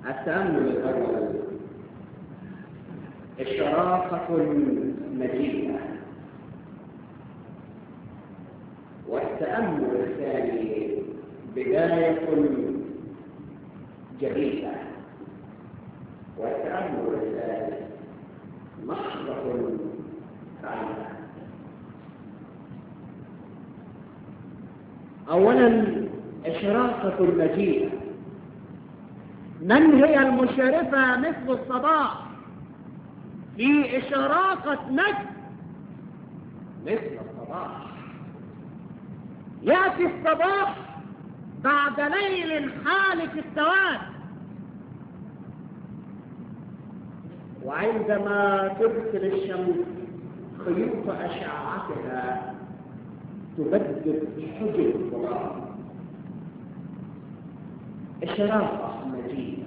التأمل الأول الشرافة المجيدة والتأمل الثاني بداية جديدة والتأمل الثالث لحظة سعيدة أولا إشراقة المجيدة من هي المشرفة مثل الصباح في إشراقة نجم مثل الصباح يأتي الصباح بعد ليل حالك السواد وعندما ترسل الشمس خيوط أشعتها تبدد حجر الظلام إشراقة مجيدة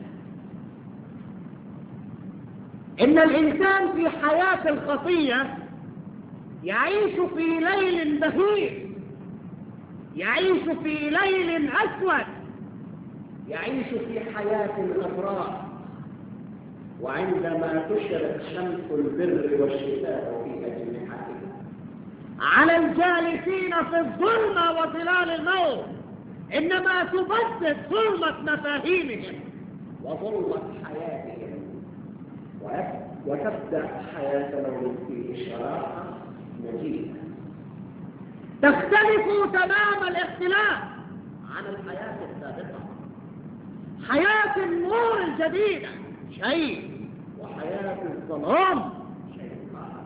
إن الإنسان في حياة الخطية يعيش في ليل بهيم يعيش في ليل أسود يعيش في حياة غبراء وعندما تشرق شمس البر والشفاء في أجنحتها على الجالسين في الظلمة وظلال الموت إنما تبدد ظلمة مفاهيمهم وظلمة حياتهم وتبدأ حياتهم في إشراقة مجيدة تختلف تمام الاختلاف عن الحياة السابقة حياة النور الجديدة شيء وحياة الظلام شيء آخر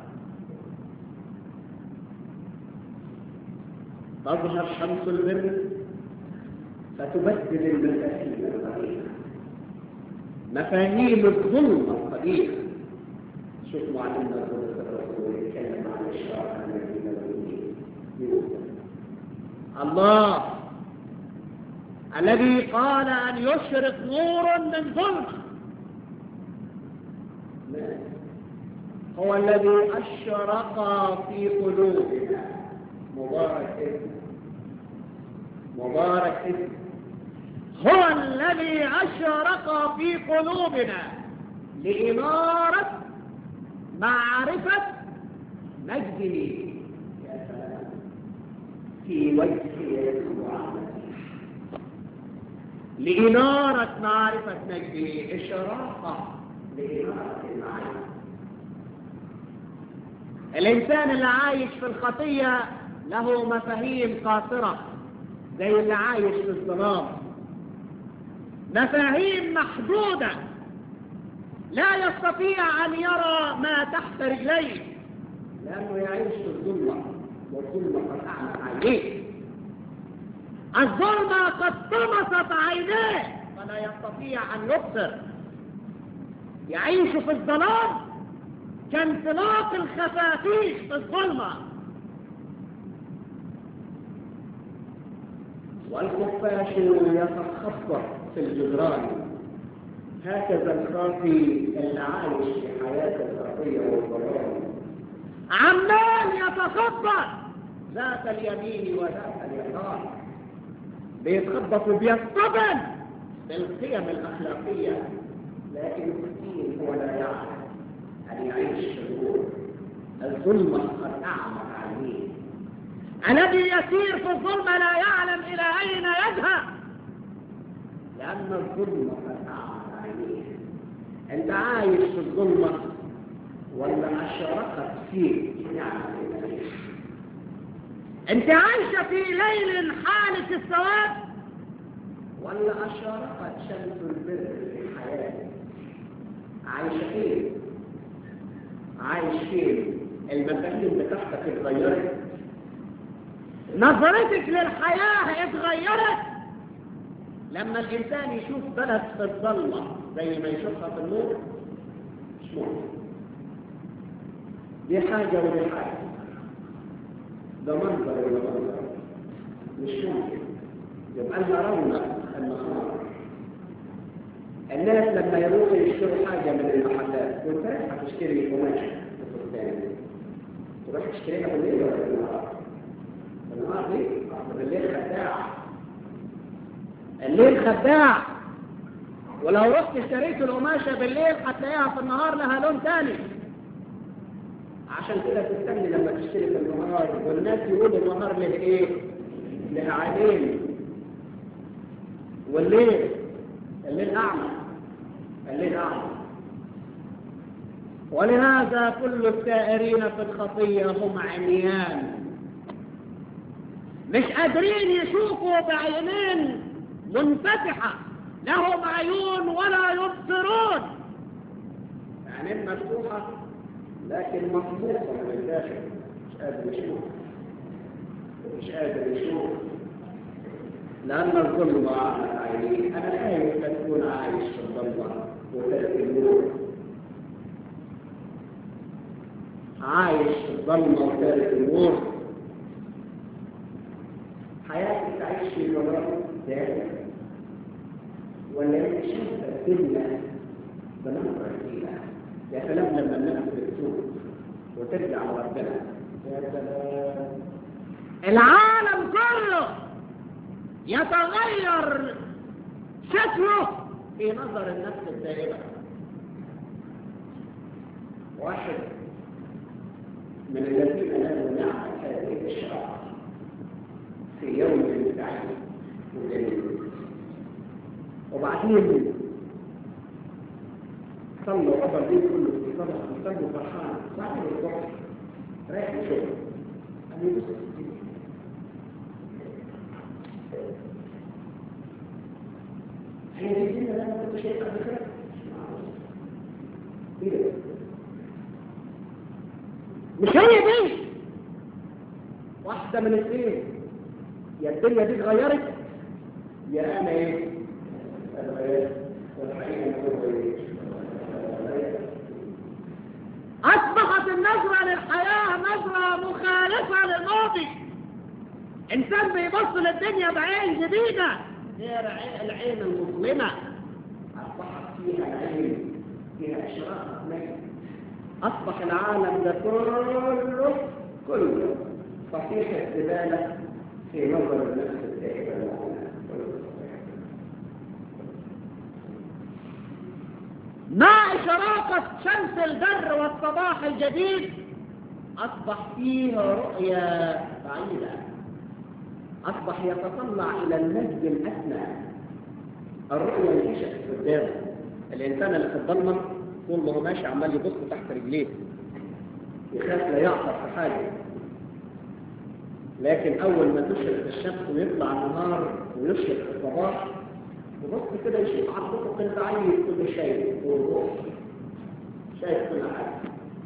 تظهر شمس البر فتبدل المفاهيم القديمة مفاهيم الظلم القديمة شوف معلمنا الرسول يتكلم عن الشرع الذي الله الذي قال أن يشرق نور من ظلم هو الذي أشرق في قلوبنا مبارك اسمه مبارك اسمه هو الذي أشرق في قلوبنا لإمارة معرفة مجده في وجه يسوع لإنارة معرفة مجده إشراقة لإنارة المعرفة الإنسان اللي عايش في الخطية له مفاهيم قاصرة زي اللي عايش في الظلام مفاهيم محدودة لا يستطيع أن يرى ما تحت رجليه لأنه يعيش في الظلمة والظلمة قد أعمت عينيه الظلمة قد طمست عينيه فلا يستطيع أن يبصر يعيش في الظلام كانطلاق الخفافيش في الظلمة والخفاش يتخبط في الجدران هكذا الخاطي اللي عايش في حياة الخطية والظلام عمال يتخبط ذات اليمين وذات اليسار بيتخبط وبيصطدم بالقيم الأخلاقية لكن المسكين هو لا يعلم أن يعيش في النور الظلمة قد أعمت عينيه الذي يسير في الظلمة لا يعلم إلى أين يذهب لأن الظلمة قد أعمت عينيه أنت عايش في الظلمة ولا أشرقت فيك يعني أنت عايشة في ليل حالك السواد ولا أشرقت شمس البر في حياتك عايشة فين عايش فين المفاهيم بتاعتك اتغيرت نظرتك للحياة اتغيرت لما الإنسان يشوف بلد في الظلمة زي ما يشوفها في النور مش ممكن دي حاجة ودي حاجة ده منظر ولا منظر مش ممكن يبقى لنا رونق النهار الناس لما يروحوا يشتروا حاجة من المحلات وانت رايح هتشتري قماش تروح تشتريها بالليل ولا بالنهار؟ بالنهار ليه؟ بالليل خداع الليل خداع ولو رحت اشتريت القماشة بالليل هتلاقيها في النهار لها لون تاني عشان كده تستني لما تشتري في النهار والناس يقولوا النهار له ايه؟ له عينين والليل الليل أعمى الليل أعمى ولهذا كل السائرين في الخطية هم عميان مش قادرين يشوفوا بعينين منفتحة لهم عيون ولا يبصرون عينين مفتوحة لكن مصبوطة من الداخل مش قادر يشوف مش قادر يشوف لأن الظلم على العينين أنا خايف تكون عايش في الظلمة وترك النور عايش في الظلمة وتارك النور حياتك تعيش في الوراء ذلك ولا يكشف الدنيا بنظرة جديدة يا سلام لما النفس بتسوق وترجع لربنا يا سلام العالم كله يتغير شكله في نظر النفس الدائمة واحد من الذين نالوا نعمة هذه الشرع في يوم سعيد وجميل وبعدين صلوا قبل دي كله في صلاة صلوا فرحان بعد الظهر رايح الشغل قال لي بص هي دي الدنيا اللي انا كنت شايفها قبل كده ايه ده؟ مش هي دي واحدة من الاثنين يا الدنيا دي اتغيرت يا انا ايه اتغيرت والحقيقة اصبحت النظرة للحياة نظرة مخالفة للماضي انسان بيبص للدنيا بعين جديدة غير العين المظلمة اصبحت فيها العين فيها اشراق مجد أصبح العالم ده كله كله صحيح الزبالة في نظر النفس التائبة مع إشراقة شمس البر والصباح الجديد أصبح فيه رؤية بعيدة أصبح يتطلع إلى المجد الأسمى الرؤية انكشفت قدامه الإنسان اللي في الظلمة طول ما هو ماشي عمال يبص تحت رجليه يخاف لا يعثر في حاجه لكن اول ما تشرق الشمس ويطلع النهار ويشرق الصباح يبص كده يشوف على الافق البعيد كل شيء ويروح شايف كل حاجه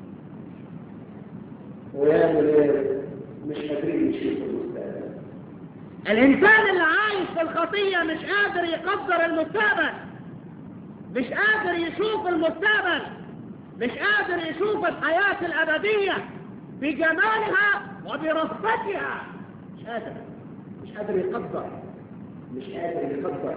ويعمل مش قادرين يشوفوا المستقبل الانسان اللي عايش في الخطيه مش قادر يقدر المستقبل مش قادر يشوف المستقبل مش قادر يشوف الحياة الأبدية بجمالها وبرفتها مش قادر مش قادر يقدر مش قادر يقدر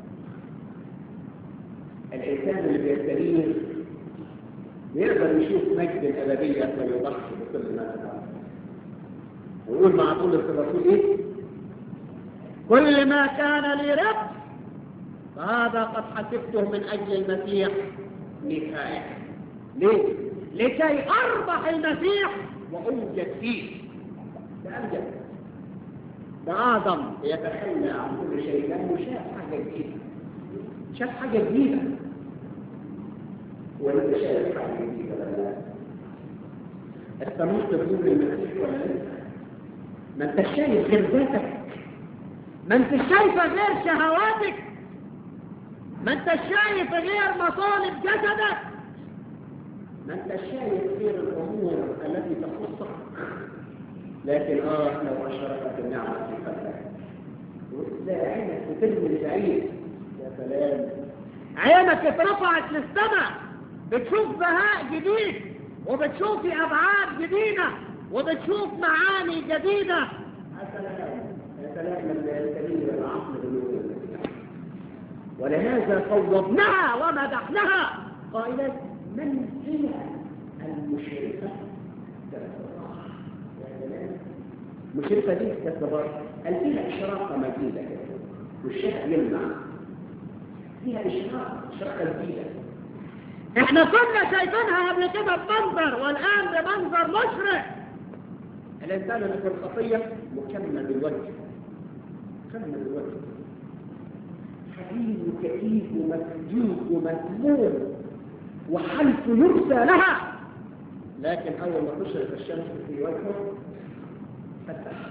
الإنسان اللي بيستريح يقدر يشوف مجد الأبدية فيضحي بكل ما تفعل ويقول مع طول الرسول إيه؟ كل ما كان لي ربح فهذا قد حسبته من أجل المسيح نهاية ليه؟ لكي أربح المسيح وأوجد فيه ده أوجد ده آدم يتخلى عن كل شيء لأنه شاف حاجة جديدة شاف حاجة جديدة وأنت شايف حاجة جديدة ولا لا؟ استمرت تقول المسيح ولا لا؟ ما انت شايف غير ذاتك ما انت شايفه غير شهواتك ما انت شايف غير مطالب جسدك ما انت شايف غير الامور التي تخصك لكن اه لو اشرقت النعمه في قلبك وتلاقي عينك بترمي البعيد يا سلام عينك اترفعت للسماء بتشوف بهاء جديد وبتشوفي ابعاد جديده وبتشوف معاني جديده يا سلام يا سلام الكريم العقل بالنور ولهذا صوبناها ومدحناها قائلا من هي المشرفة المشرفة دي كالصبار قال فيها إشراقة مجيدة والشيخ يمنع فيها إشراق إشراقة جديدة احنا كنا شايفينها قبل كده بمنظر والآن بمنظر مشرق الإنسان اللي في الخطية مكمل بالوجه مكمل بالوجه حزين وكئيب ومسجود ومذموم وحلف يرسى لها لكن أول ما تشرق الشمس في وجهه فتح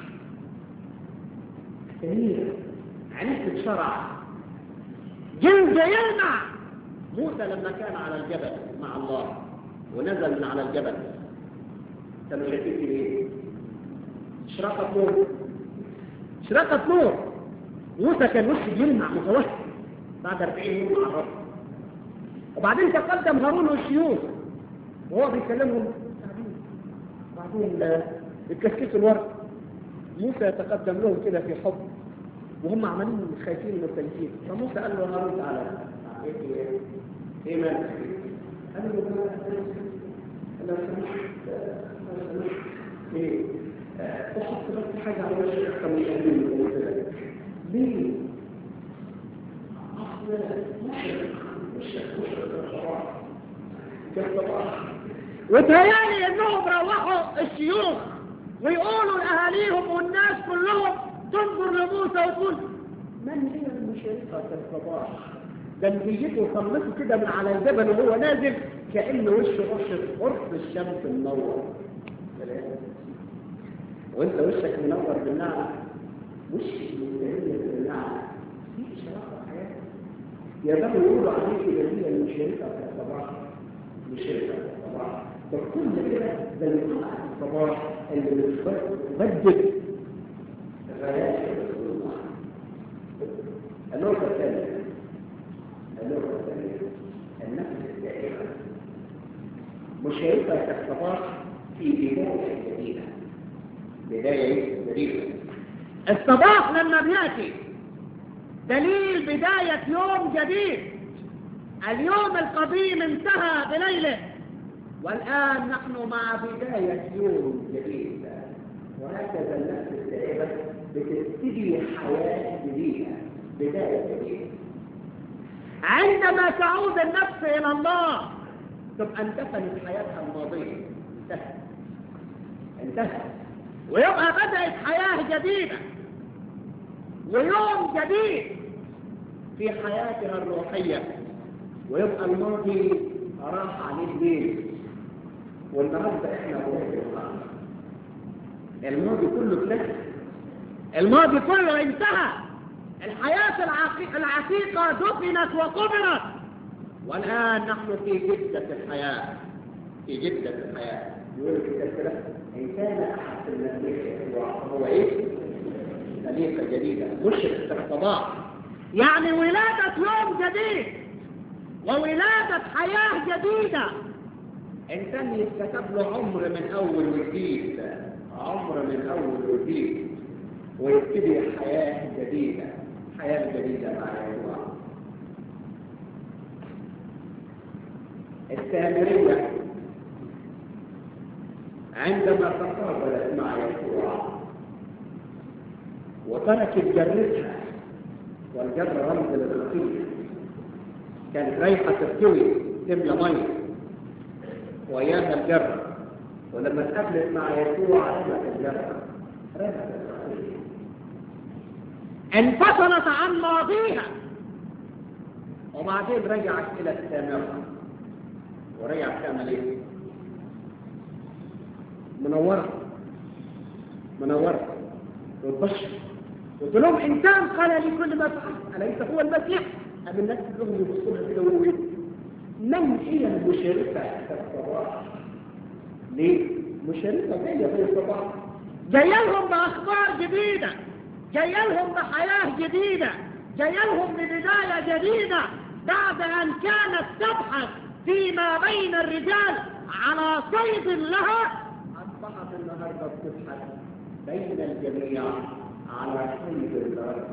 سمير عرفت بشرع جلد يلمع موسى لما كان على الجبل مع الله ونزل من على الجبل كانوا شايفين في ايه؟ اشراقة نور اشراقة نور موسى كان وشه يلمع متوسط بعد 40 يوم مع الرب وبعدين تقدم هارون والشيوخ وهو بيكلمهم بعدين بيكسكسوا الورق موسى يتقدم لهم كده في حب وهم عمالين خايفين ومختلفين فموسى قال له هارون تعالى ايه ايه مالك قال له لو سمحت لو سمحت ايه تحط بس حاجه على وشك اكتر من شهرين ليه؟ اصل مشرق مشرق مشرق كالصباح وتهيألي انهم روحوا الشيوخ ويقولوا لاهاليهم والناس كلهم تنظر لموسى وتقول من هي المشرقه كالصباح ده نتيجته خلصوا كده من على الجبل وهو نازل كأن وشه وش قرص الشمس منور وانت وشك منور بالنعمة وشك مستهية بالنعمة في إشراقة حياتك يا بابا يقولوا عليك ده هي المشرقة في الصباح مشرقة في الصباح فكل كده ده اللي الصباح اللي بتبدد غايات رسول الله النقطة الثانية النقطة الثانية النفس الدائمة مشاركة الصباح في بداية جديدة بداية جديدة الصباح لما بيأتي دليل بداية يوم جديد اليوم القديم انتهى بليله والآن نحن مع بداية يوم جديد وهكذا النفس الدائمة بتبتدي حياة جديدة بداية جديدة عندما تعود النفس إلى الله تبقى انتهت حياتها الماضية انتهت انتهت ويبقى بدأت حياة جديدة ويوم جديد في حياتها الروحية ويبقى الماضي راح عليه الليل والنهارده احنا بنهدي الماضي كله اتلف الماضي كله انتهى الحياة العتيقة دفنت وقبرت والآن نحن في جدة الحياة في جدة الحياة يقول الكتاب كده إن كان أحد في المسيح هو إيه؟ خليقة جديدة مشرق الصباح يعني ولادة يوم جديد وولادة حياة جديدة إنسان يتكتب له عمر من أول وجديد عمر من أول وجديد ويبتدي حياة جديدة حياة جديدة مع يسوع السامرية عندما تقابلت مع يسوع وتركت جرتها والجر رمز للخطية كانت رايحة تستوي تملى مية وياها الجر ولما اتقابلت مع يسوع رمت الجر رمت الخطية انفصلت عن ماضيها وبعدين رجعت الى السامرة ورجعت تعمل ايه منورة منورة وتبشر قلت لهم انسان قال لي كل ما فعل اليس هو المسيح ام الناس كلهم يبصوا لها كده ويقولوا من هي المشرفة في الصباح ليه مشرفة جاية في الصباح جاية لهم باخبار جديدة جاية لهم بحياة جديدة جاية لهم ببداية جديدة بعد أن كانت تبحث فيما بين الرجال على صيد لها أصبحت النهاردة بتبحث بين الجميع على صيد الأرض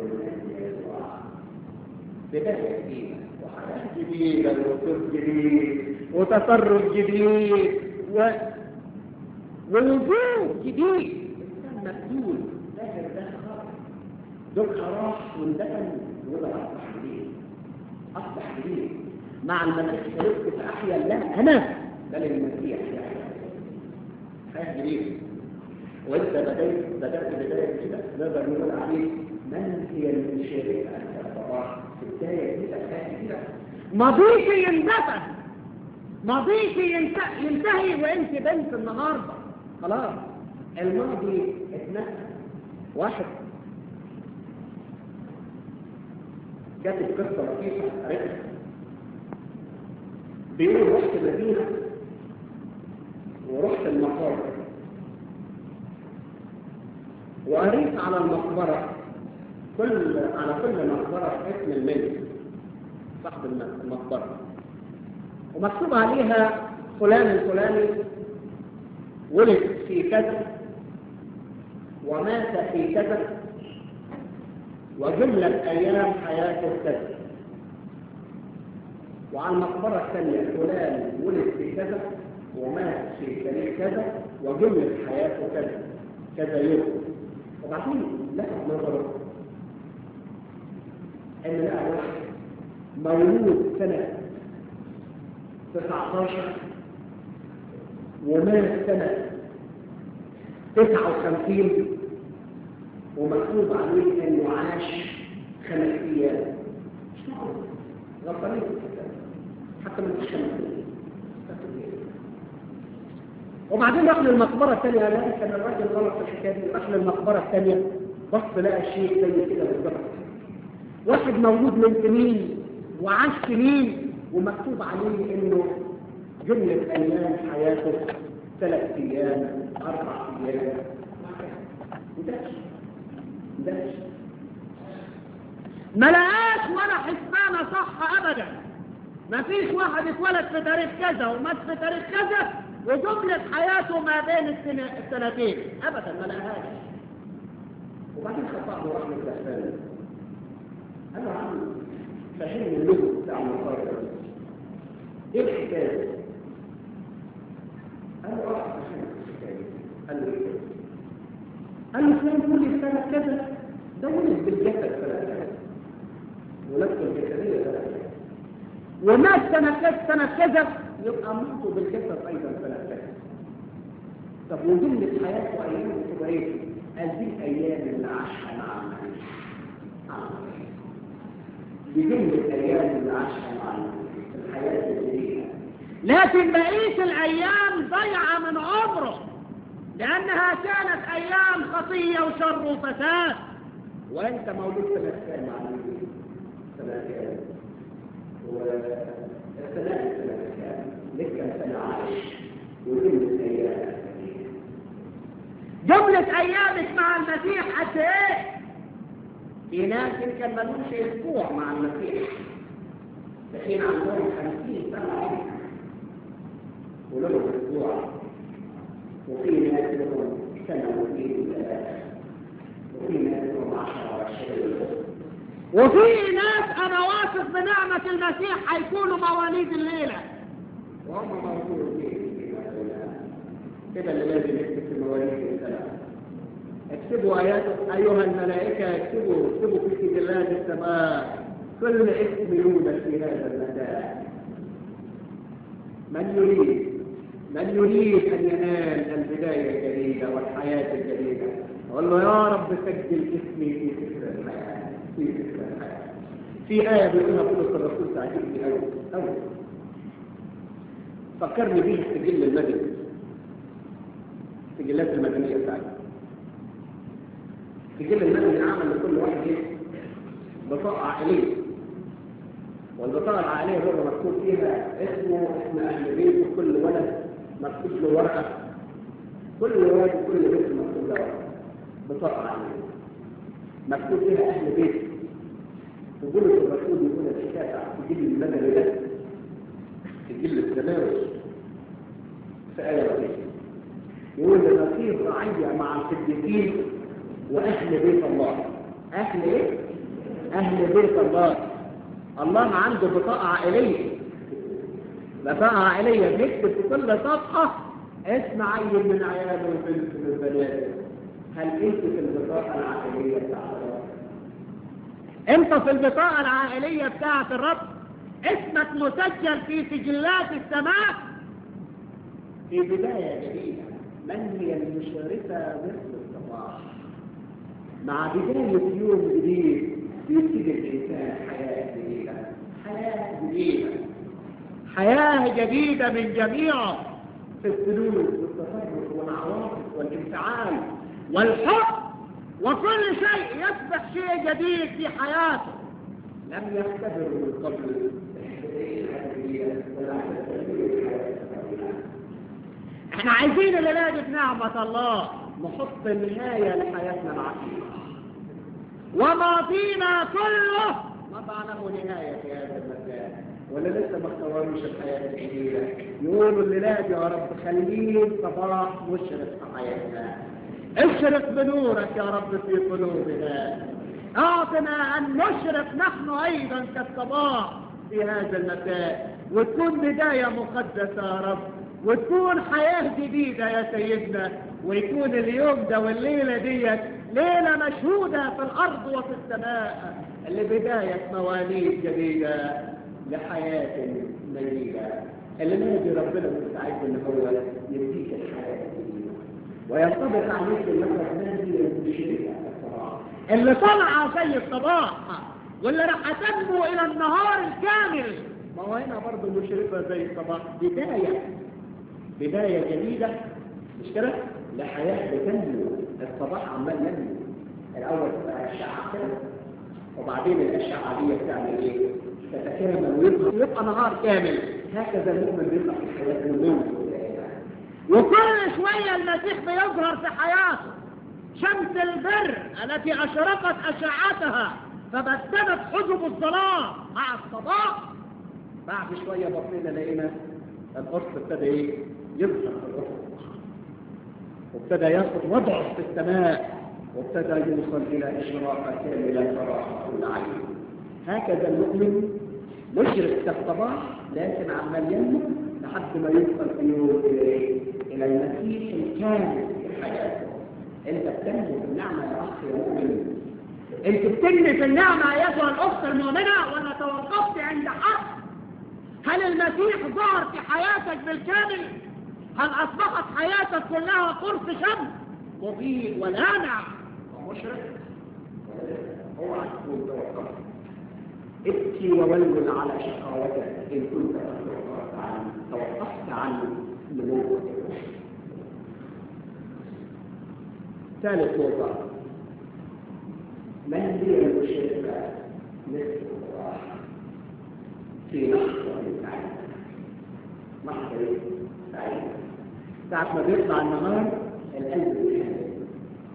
بداية جديدة وحياة جديدة وصوت جديد وتصرف جديد و... ووجود جديد إنسان مبذول ظاهر ده خالص دول راح واندفن وده اصبح جديد أصبح جديد مع المسيح سلكت فأحيا لا أنا بل المسيح يحيا حياة جديدة وانت بدأت بدأت بداية كده نقدر نقول عليك من هي المشاركة في بداية كده حياة جديدة ماضيك ينتهي ماضيك ينتهي وانت بنت النهارده خلاص الماضي اتنسى واحد كاتب قصه لطيفه قريتها بيقول رحت مدينه ورحت المقابر وقريت على المقبره كل على كل مقبره اسم الملك صاحب المقبره ومكتوب عليها فلان الفلاني ولد في كذا ومات في كذا وجملة أيام حياته كذا وعلى المقبرة الثانية فلان ولد في كذا ومات في تاريخ كذا وجملة حياته كذا كذا يوم وبعدين لفت نظره ان لقى واحد مولود سنة 19 ومات سنة 59 ومكتوب عليه انه عاش خمس ايام غلطانين حتى ما فيش خمس وبعدين راح للمقبرة الثانية لا كان الراجل غلط في الحكاية دي راح للمقبرة الثانية بص لقى الشيخ زي كده بالظبط واحد مولود من سنين وعاش سنين ومكتوب عليه انه جملة ايام حياته ثلاث ايام اربع ايام مدهش مدهش ما لقاش ولا حسبانة صح ابدا ما فيش واحد اتولد في تاريخ كذا ومات في تاريخ كذا وجملة حياته ما بين السنة السنتين ابدا ما لقاهاش وبعدين خطأه رحمة الله انا عم فهمني اللغة بتاع المصاري ايه الحكاية انا راح افهم الحكاية قال له ايه قال له فلان كل سنة كذا ده ولد بالجسد سنة كذا ولدته الجسدية سنة كذا ومات سنة كذا سنة كذا يبقى موته بالجسد ايضا سنة كذا طب وجملة حياته ايام تبقى ايه؟ قال دي الايام اللي عاشها مع المسيح بجملة ايام اللي عاشها مع المسيح الحياة الجديدة لكن بقية الأيام ضيعة من عمره لأنها كانت أيام خطية وشر وفساد وأنت مولود سنة كام مع المسيح سنة كام وثلاث سنة كام لك كم سنة عايش وجملة أيام جملة أيامك مع المسيح قد إيه؟ في ناس يمكن ملوش أسبوع مع المسيح لكن عندهم خمسين سنة عمر ولهم أسبوع وفي ناس لهم سنة واثنين وثلاثة وفي ناس لهم عشرة وعشرين وفي ناس أنا واثق بنعمة المسيح هيكونوا مواليد الليلة وهم موجودين كده اللي لازم يكتب في مواليد السنة اكتبوا آيات أيها الملائكة اكتبوا اكتبوا في سجلات السماء كل اسم يولد في هذا المكان من يريد من يريد أن ينال البداية الجديدة والحياة الجديدة أقول له يا رب سجل اسمي في سفر الحياة في سفر الحياة في آية بيقولها بولس الرسول تعجبني أوي أوي فكرني بيه سجل المدني سجلات المدنية بتاعتي سجل المدني عمل لكل واحد بطاقة عائلية والبطاقة العائلية هو مكتوب فيها اسمه اسم أهل بيته كل ولد مكتوب له ورقة كل ولد وكل بيت مكتوب له ورقة بطاقة عائلية مكتوب فيها أهل بيته وقول الرسول يقول الحكاية تجيب المدني ده تجيب التناوش في آية رئيسية يقول لما في رعية مع الصديقين وأهل بيت الله أهل إيه؟ أهل بيت الله الله عنده بطاقة عائلية بطاقة عائلية بيكتب في كل صفحة اسم عيل من عياله وبنت من بناته هل انت في البطاقة العائلية بتاعت الرب؟ انت في البطاقة العائلية بتاعت الرب اسمك مسجل في سجلات السماء في بداية جديدة من هي المشرفة مثل الصباح مع بداية يوم جديد يبتدي الإنسان حياة جديدة حياة جديدة حياة جديدة من جميعه في السلوك والتصرف والعواطف والانفعال والحب وكل شيء يصبح شيء جديد في حياته لم يختبر من قبل احنا عايزين الليلة في نعمة الله نحط النهاية لحياتنا العتيقة وماضينا كله وضع له نهاية في هذا المكان ولا لسه ما اختاروش الحياة الجديدة يقولوا الليلة يا رب خليه صباح مشرق في حياتنا اشرق بنورك يا رب في قلوبنا اعطنا ان نشرق نحن ايضا كالصباح في هذا المساء وتكون بداية مقدسة يا رب وتكون حياة جديدة يا سيدنا ويكون اليوم ده والليلة ديت ليلة مشهودة في الأرض وفي السماء لبداية مواليد جديدة لحياة جديدة اللي نادي ربنا مستعد ان هو يديك الحياة الجديدة وينطبق عليك المثل نادي المشركة اللي طالعة زي الصباح واللي راح تنمو الى النهار الكامل ما هو هنا برضه مشرفة زي الصباح بداية بداية جديدة مش كده؟ لحياة بتنمو الصباح عمال ينمو الأول تبقى أشعة كده وبعدين الأشعة دي بتعمل إيه؟ تتكامل ويبقى يبقى نهار كامل هكذا المؤمن بيبقى في حياته النوم وكل شوية المسيح بيظهر في حياته شمس البر التي أشرقت أشعتها فبددت حجب الظلام مع الصباح بعد شوية بصينا لقينا القرص ابتدى ايه يظهر في الأفق وابتدى ياخد وضعه في السماء وابتدى يوصل إلى إشراقة كاملة صراحة كل عين هكذا المؤمن مشرق كالصباح لكن عمال ينمو لحد ما يوصل في يوم إلى إيه؟ إلى المسيح الكامل في حياته أنت بتنمو في النعمة يا أخ يا مؤمن أنت بتنمي في النعمة أيتها الأخت المؤمنة ولا توقفت عند حق هل المسيح ظهر في حياتك بالكامل هل أصبحت حياتك كلها قرص شمس مضيء ولامع ومشرق اوعى تكون توقفت ابكي وولول على شقاوتك ان كنت توقفت عن توقفت عن نموك ثالث نقطة من هي المشركة مثل الله في لحظة سعيدة لحظة سعيدة ساعة ما بيطلع النهار القلب بيحزن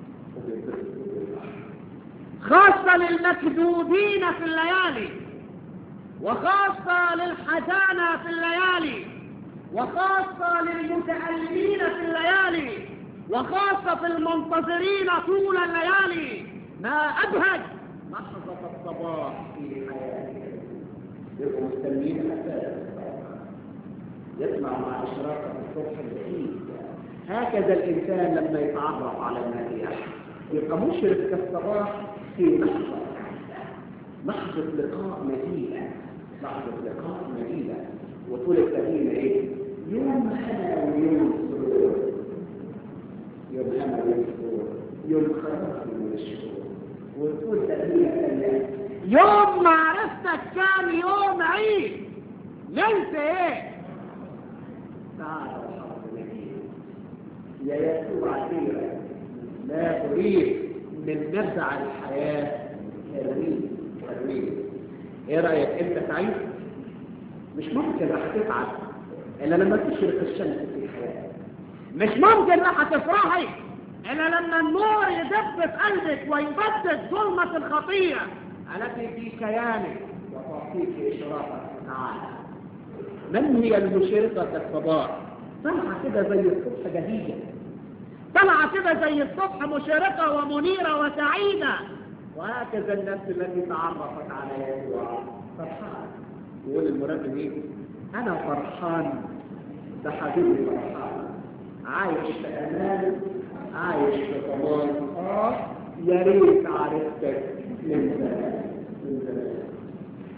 خاصة للمكذوبين في الليالي وخاصة للحزانة في الليالي وخاصة للمتألمين في الليالي وخاصة في المنتظرين طول الليالي ما أبهج لحظة الصباح في حياتهم يبقوا مستنيين حتى يسمع مع إشراقة الصبح البعيد هكذا الإنسان لما يتعرف على المسيح يبقى مشرف كالصباح في لحظة لحظة لقاء مجيدة لحظة لقاء مجيدة وطول التهيئة ايه؟ يوم هنا ويوم سرور يوم هنا ويوم سرور يوم خلاص من الشهور وطول تهيئة يوم معرفتك كان يوم عيد ليس ايه؟ تعالى وحرب نجيب يا يسوع سيرك لا أريد من نزع الحياة ترويج ترويج ايه رأيك انت سعيد مش ممكن راح تتعب الا لما تشرق الشمس في حياتك مش ممكن راح تفرحي الا لما النور يدب في قلبك ويبدد ظلمة الخطية التي في كيانك وتعطيك اشراقك تعالى من هي المشرقة كالصباح طلعة كده زي الصبح جديدة طلعة كده زي الصبح مشرقة ومنيرة وسعيدة وهكذا النفس التي تعرفت على يسوع فرحان يقول المرنم ايه انا فرحان ده حبيبي فرحان عايش في امان عايش في ضمان اه يا ريت عرفتك من زمان من زمان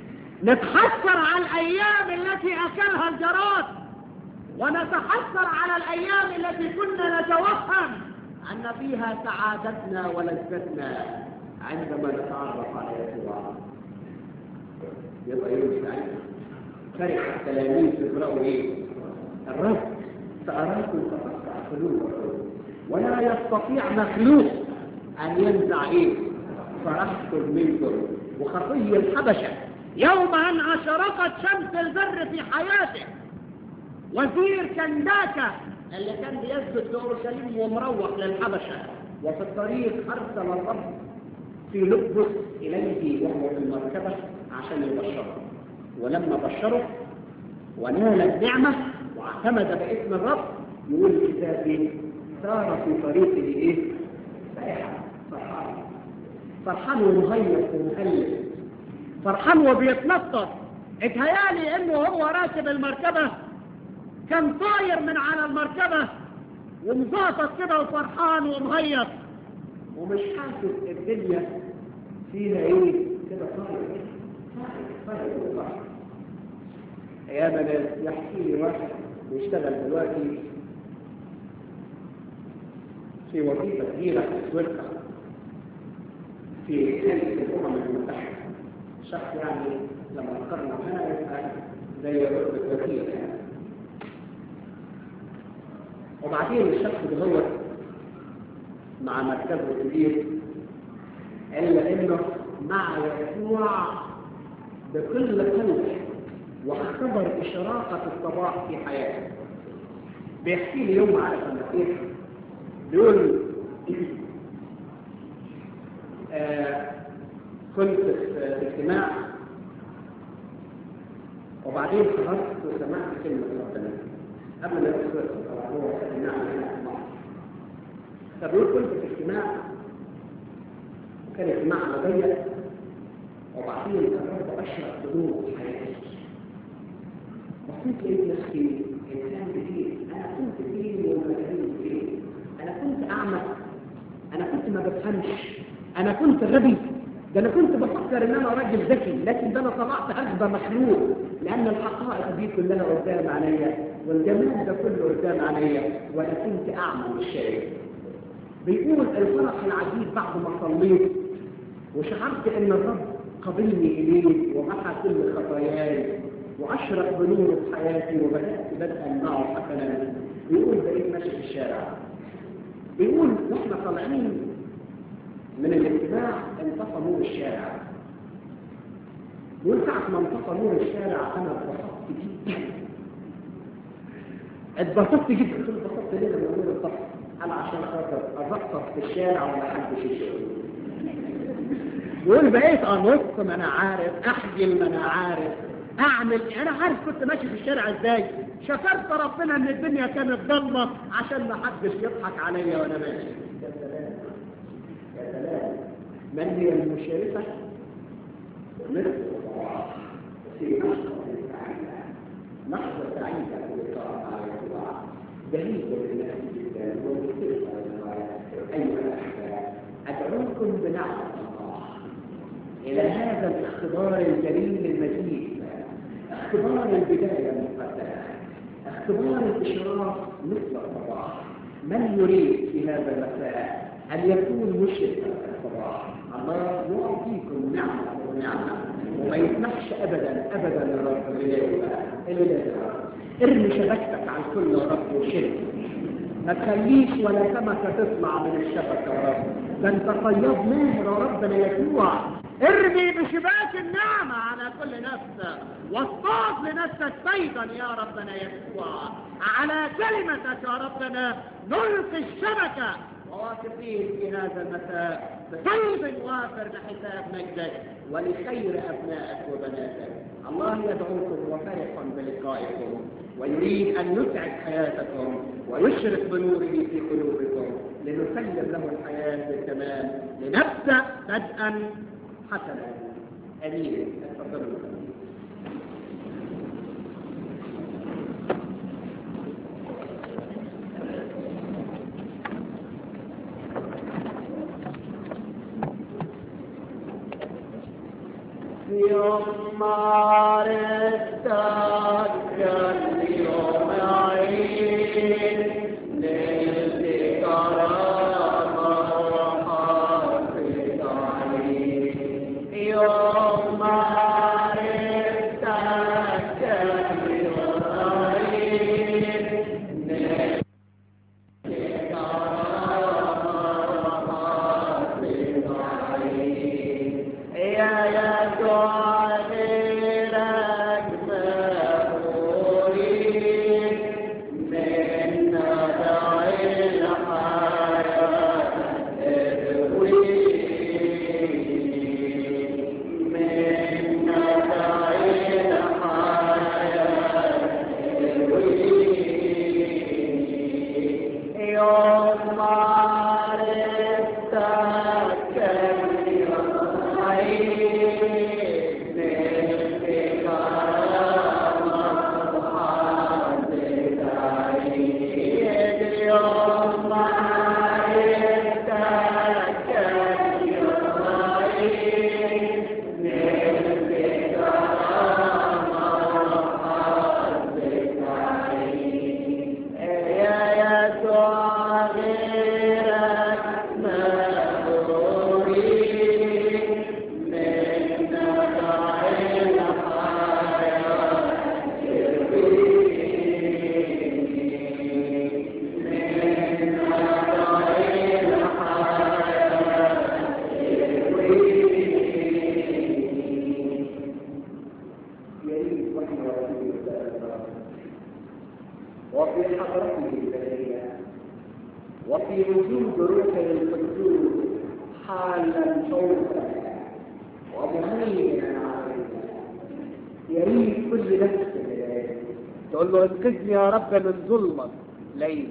نتحسر على الأيام التي أكلها الجراد ونتحسر على الأيام التي كنا نتوهم أن فيها سعادتنا ولذتنا عندما نتعرف على يسوع يبقى يوم سعيد فرح التلاميذ يقرأوا ايه الرب سأراكم تقطع قلوبكم ولا يستطيع مخلوق أن ينزع ايه فرحكم منكم وخطي الحبشة يوم أن أشرقت شمس البر في حياته وزير كنداكة اللي كان بيسجد في أورشليم ومروح للحبشة وفي الطريق أرسل الرب في لبس إليه وهو في المركبة عشان يبشره ولما بشره ونال النعمة واعتمد باسم الرب يقول الكتاب ايه سار في طريقه ايه فرحا فرحان فرحان ومهيص ومهلل فرحان وبيتنطط اتهيالي انه هو راكب المركبة كان طاير من على المركبة ومزاطط كده وفرحان ومهيص ومش حاسس الدنيا فيها ايه كده طاير طاير طاير يا ناس يحكي لي واحد بيشتغل دلوقتي في وظيفة كبيرة في سويسرا في هيئة الأمم المتحدة شخص يعني لما فكرنا هنا يبقى زي رتبة وكيل يعني وبعدين الشخص ده هو مع مركزه الكبير إلا إنه مع يسوع بكل قلبه واختبر إشراقة الصباح في حياته بيحكي لي يوم عارف المسيح بيقول آه كنت في اجتماع وبعدين خرجت وسمعت كلمة ربنا قبل ما يدخل طبعا هو سمعنا هنا في مصر فبيقول كنت في اجتماع وكان اجتماع ضيق وبعدين قررت اشرح بنور حياتي بصيت لقيت نفسي انسان جديد انا كنت فين وما كنت فين انا كنت اعمى انا كنت ما بفهمش انا كنت غبي ده انا كنت بفكر ان انا راجل ذكي لكن ده انا طلعت اغبى مخلوق لان الحقائق دي كلها قدام عليا والجمال ده كله قدام عليا وانا كنت اعمى مش شايف بيقول الفرح العجيب بعد ما صليت وشعرت ان الرب قبلني اليه ومحى كل خطاياي واشرق بنور في حياتي وبدات بدءا معه حسنا بيقول بقيت ماشي في الشارع بيقول واحنا طالعين من الاجتماع انطفى نور الشارع بيقول ساعة ما انطفى نور الشارع انا اتبسطت جدا اتبسطت جدا قلت اتبسطت ليه لما نور انطفى انا عشان خاطر ارقص في الشارع وما حدش يشوفني بيقول بقيت انط ما انا عارف احجل ما انا عارف اعمل انا عارف كنت ماشي في الشارع ازاي شكرت ربنا ان الدنيا كانت ضلمه عشان ما حدش يضحك عليا وانا ماشي يا سلام يا سلام من هي المشرفه مثل في لحظه سعيده لحظه سعيده في اللقاء مع يسوع جميله لله جدا ومثيره ايها الاحباب ادعوكم بنعمه الله الى هذا الاختبار الجليل المجيد اختبار البداية المقدسة اختبار الإشراف مثل الصباح من يريد في هذا المساء أن يكون مشرفا في الصباح الله يعطيكم نعمة ونعمة وما يسمحش أبدا أبدا يا رب إلا ارمي شبكتك على الكل يا رب وشرك ما تخليش ولا سمكة تطلع من الشبكة يا رب ده انت صياد ماهر يا ربنا يسوع ارمي بشباك النعمة على كل نفس واصطاد لنفسك صيدا يا ربنا يسوع على كلمتك يا ربنا نلقي الشبكة وواثقين في هذا المساء بصيد وافر لحساب مجدك ولخير أبنائك وبناتك الله يدعوكم وفرح بلقائكم ويريد أن يسعد حياتكم ويشرق بنوره في قلوبكم لنسلم له الحياة بالتمام لنبدأ بدءا حسنا أمين تفضلوا يوم كان يوم عيد نلت كرامة وحافظ عليك يوم عرفتك كان يوم عيد نلت يا يسوع غيرك مأمورين من نبع الحياة ارويني من نبع الحياة ارويني يوم ما عرفتك يا يسوع غيرك مأمورين من نبع الحياة من نبع يريد وحي رسول الله وفي حضرته البشرية وفي وجود روحه القدوس حالا شوقا ومهيمنا علينا يريد كل نفس تقول له انقذني يا رب من ظلمك ليل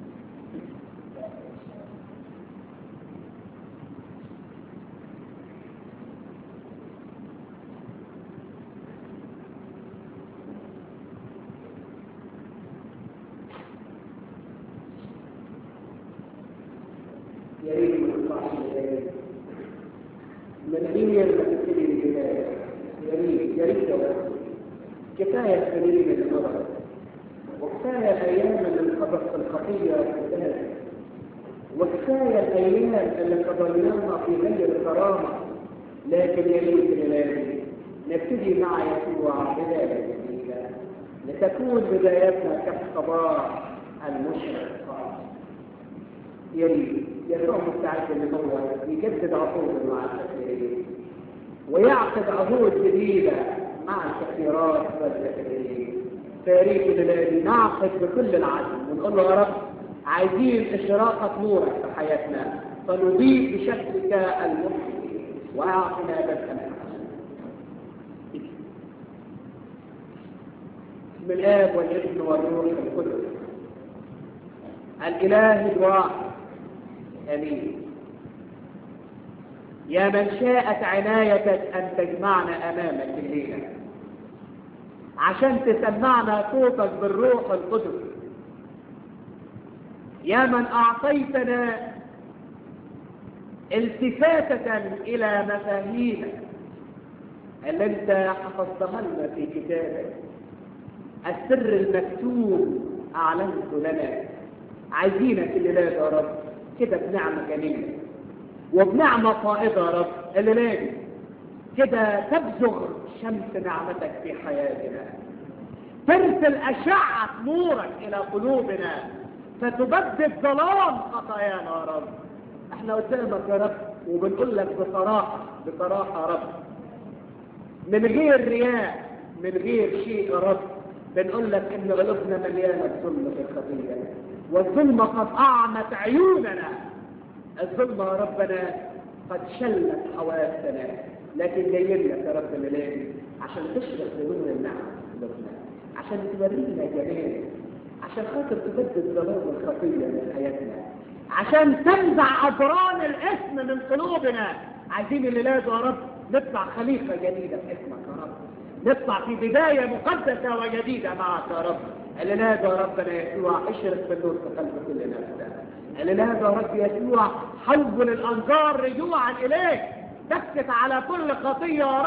يريد من الله إليه من غير ما تبتدي البداية يريد يريد بس كفاية سنين من الغضب وكفاية الأيام اللي انقضت الخطية والفساد وكفاية الأيام اللي قضيناها في غير الكرامة لكن يريد الإلهي نبتدي مع يسوع بداية جديدة لتكون بدايتنا كالصباح المشرق الصالح يريد يسوع مستعد ان هو يجدد عقوده مع الكثيرين ويعقد عهود جديده مع الكثيرات والكثيرين فيريد الذي نعقد بكل العزم ونقول له يا رب عايزين اشراقه نورك في حياتنا فنضيء بشكلك المحيي واعطنا بدءا بسم الاب والابن والروح القدس الاله الواحد امين يا من شاءت عنايتك ان تجمعنا امامك الليله عشان تسمعنا صوتك بالروح القدس يا من اعطيتنا التفاتة الى مفاهيمك اللي انت حفظتها لنا في كتابك السر المكتوب اعلنته لنا عايزينك الليله يا رب كده بنعمه جميله وبنعمه فائضه يا رب الليله دي كده تبزغ شمس نعمتك في حياتنا ترسل اشعه نورك الى قلوبنا فتبدد ظلام خطايانا يا رب احنا قدامك يا رب وبنقول لك بصراحه بصراحه يا رب من غير رياء من غير شيء يا رب بنقول لك ان قلوبنا مليانه ظلم في الخطيه والظلم قد اعمت عيوننا الظلم يا ربنا قد شلت حواسنا لكن جايين لك يا رب ملاك عشان تشرق بنور النعم في قلوبنا عشان تورينا جمال عشان خاطر تبدد ظلام الخطيه من حياتنا عشان تنزع اضران الاسم من قلوبنا عايزين الليلاد يا رب نطلع خليقه جديده في اسمك يا رب نطلع في بدايه مقدسه وجديده معك يا رب الليلاد يا ربنا يسوع اشرق بالنور في قلب كل نفس الليلاد يا رب يسوع حول الانظار رجوعا اليك سكت على كل خطيه يا رب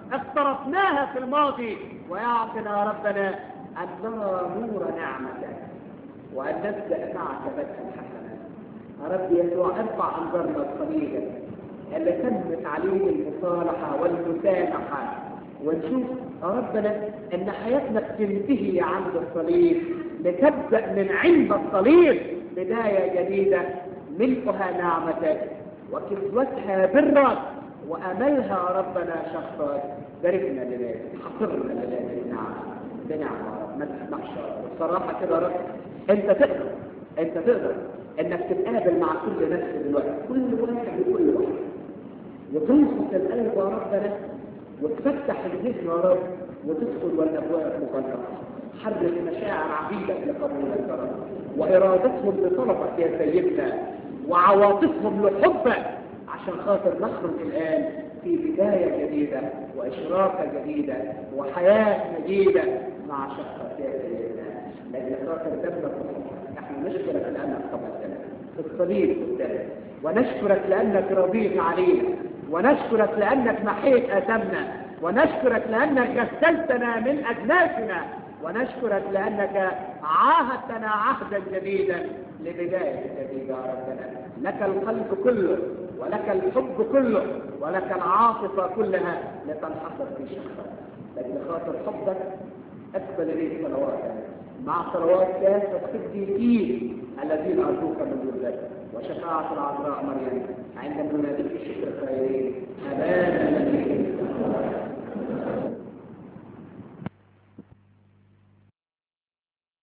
اقترفناها في الماضي ويعطنا ربنا أن نرى نور نعمتك وأن نبدأ معك بدءا حسنا يا رب يسوع ارفع أنظارنا الصليبة اللي تمت عليه المصالحة والمسامحة ونشوف يا ربنا ان حياتنا بتنتهي عند الصليب لتبدا من عند الصليب بدايه جديده ملكها نعمتك وكسوتها برك واملها ربنا شخصك باركنا لذلك حصرنا لذلك نعم بنعمه ما تسمحش بصراحه كده يا رب انت تقدر انت تقدر انك تتقابل مع كل نفس دلوقتي كل واحد وكل واحد وتنصت القلب يا ربنا وتفتح الذهن يا رب وتدخل والابواب مغلقه حرك مشاعر عبيدك لقبولك يا رب وارادتهم لطلبك يا سيدنا وعواطفهم لحبك عشان خاطر نخرج الان في بدايه جديده واشراقه جديده وحياه جديده مع شخصك يا سيدنا لان خاطر دمك احنا نشكرك لانك قبلتنا في الصليب قدامك ونشكرك لانك رضيت علينا ونشكرك لأنك محيت أثمنا ونشكرك لأنك غسلتنا من أجناسنا ونشكرك لأنك عاهدتنا عهدا جديدا لبداية جديدة يا ربنا لك القلب كله ولك الحب كله ولك العاطفة كلها لتنحصر في شخصك لكن خاطر حبك أقبل إليك صلواتك مع صلوات كافة الصديقين الذين أرجوك من ذلك وشفاعة العذراء مريم عندما نناديك الشكر الخيرين أبانا الذي